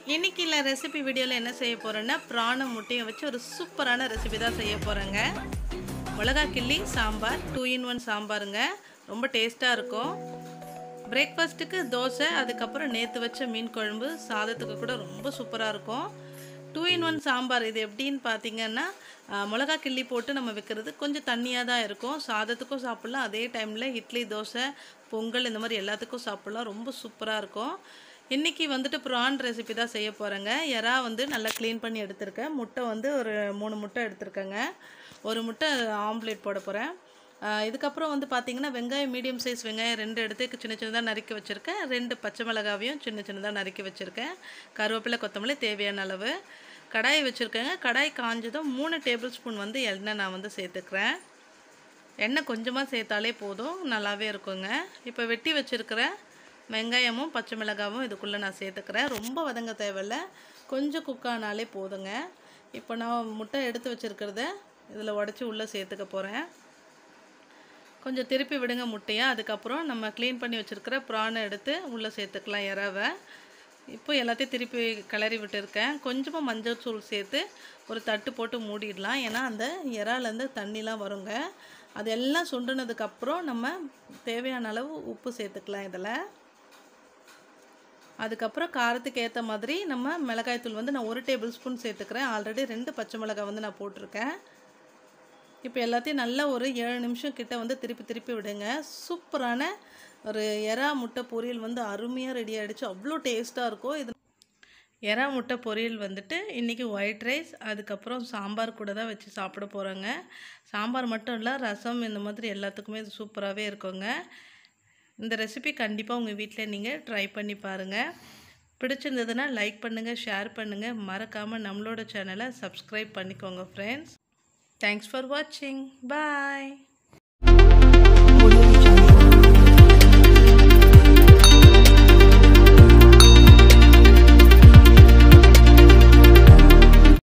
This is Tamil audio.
இன்னைக்கு இல்லை ரெசிபி வீடியோவில் என்ன செய்ய போகிறேன்னா பிராண முட்டையை வச்சு ஒரு சூப்பரான ரெசிபி தான் செய்ய போகிறேங்க மிளகா கிள்ளி சாம்பார் டூ இன் ஒன் சாம்பாருங்க ரொம்ப டேஸ்ட்டாக இருக்கும் பிரேக்ஃபாஸ்ட்டுக்கு தோசை அதுக்கப்புறம் நேற்று வச்ச மீன் குழம்பு சாதத்துக்கு கூட ரொம்ப சூப்பராக இருக்கும் டூ இன் ஒன் சாம்பார் இது எப்படின்னு பார்த்தீங்கன்னா ஆ, மிளகா கிள்ளி போட்டு நம்ம வைக்கிறது கொஞ்சம் தண்ணியாக தான் இருக்கும் சாதத்துக்கும் சாப்பிட்லாம் அதே டைமில் இட்லி தோசை பொங்கல் இந்த மாதிரி எல்லாத்துக்கும் சாப்பிட்லாம் ரொம்ப சூப்பராக இருக்கும் இன்றைக்கி வந்துட்டு ப்ரான் ரெசிபி தான் செய்ய போகிறேங்க எறா வந்து நல்லா க்ளீன் பண்ணி எடுத்திருக்கேன் முட்டை வந்து ஒரு மூணு முட்டை எடுத்திருக்கேங்க ஒரு முட்டை ஆம்லேட் போட போகிறேன் இதுக்கப்புறம் வந்து பார்த்தீங்கன்னா வெங்காயம் மீடியம் சைஸ் வெங்காயம் ரெண்டு எடுத்து சின்ன சின்னதாக நறுக்கி வச்சுருக்கேன் ரெண்டு பச்சை மிளகாவையும் சின்ன சின்னதாக நறுக்கி வச்சுருக்கேன் கருவேப்பிலை கொத்தமல்லி தேவையான அளவு கடாய் வச்சுருக்கேங்க கடாய் காஞ்சதும் மூணு டேபிள் ஸ்பூன் வந்து எண்ணெய் நான் வந்து சேர்த்துக்கிறேன் எண்ணெய் கொஞ்சமாக சேர்த்தாலே போதும் நல்லாவே இருக்குங்க இப்போ வெட்டி வச்சுருக்கிற வெங்காயமும் பச்சை மிளகாவும் இதுக்குள்ளே நான் சேர்த்துக்கிறேன் ரொம்ப வதங்க தேவையில்ல கொஞ்சம் குக்கானாலே போதுங்க இப்போ நான் முட்டை எடுத்து வச்சுருக்கிறத இதில் உடச்சி உள்ளே சேர்த்துக்க போகிறேன் கொஞ்சம் திருப்பி விடுங்க முட்டையை அதுக்கப்புறம் நம்ம க்ளீன் பண்ணி வச்சுருக்கிற ப்ரானை எடுத்து உள்ளே சேர்த்துக்கலாம் இறவை இப்போ எல்லாத்தையும் திருப்பி கிளறி விட்டுருக்கேன் கொஞ்சமாக மஞ்சள் தூள் சேர்த்து ஒரு தட்டு போட்டு மூடிடலாம் ஏன்னா அந்த இறாலேருந்து தண்ணிலாம் வருங்க அதெல்லாம் சுண்டுனதுக்கப்புறம் நம்ம தேவையான அளவு உப்பு சேர்த்துக்கலாம் இதில் அதுக்கப்புறம் காரத்துக்கு ஏற்ற மாதிரி நம்ம மிளகாய்த்தூள் வந்து நான் ஒரு டேபிள் ஸ்பூன் சேர்த்துக்கிறேன் ஆல்ரெடி ரெண்டு பச்சை மிளகாய் வந்து நான் போட்டிருக்கேன் இப்போ எல்லாத்தையும் நல்லா ஒரு ஏழு நிமிஷம் கிட்ட வந்து திருப்பி திருப்பி விடுங்க சூப்பரான ஒரு எறா முட்டை பொரியல் வந்து அருமையாக ரெடி ஆகிடுச்சு அவ்வளோ டேஸ்ட்டாக இருக்கும் இது எறா முட்டை பொரியல் வந்துட்டு இன்றைக்கி ஒயிட் ரைஸ் அதுக்கப்புறம் சாம்பார் கூட தான் வச்சு சாப்பிட போகிறோங்க சாம்பார் மட்டும் இல்லை ரசம் இந்த மாதிரி எல்லாத்துக்குமே இது சூப்பராகவே இருக்குங்க இந்த ரெசிபி கண்டிப்பாக உங்கள் வீட்டில் நீங்கள் ட்ரை பண்ணி பாருங்கள் பிடிச்சிருந்ததுன்னா லைக் பண்ணுங்கள் ஷேர் பண்ணுங்கள் மறக்காமல் நம்மளோட சேனலை சப்ஸ்கிரைப் பண்ணிக்கோங்க ஃப்ரெண்ட்ஸ் தேங்க்ஸ் ஃபார் வாட்சிங் பாய்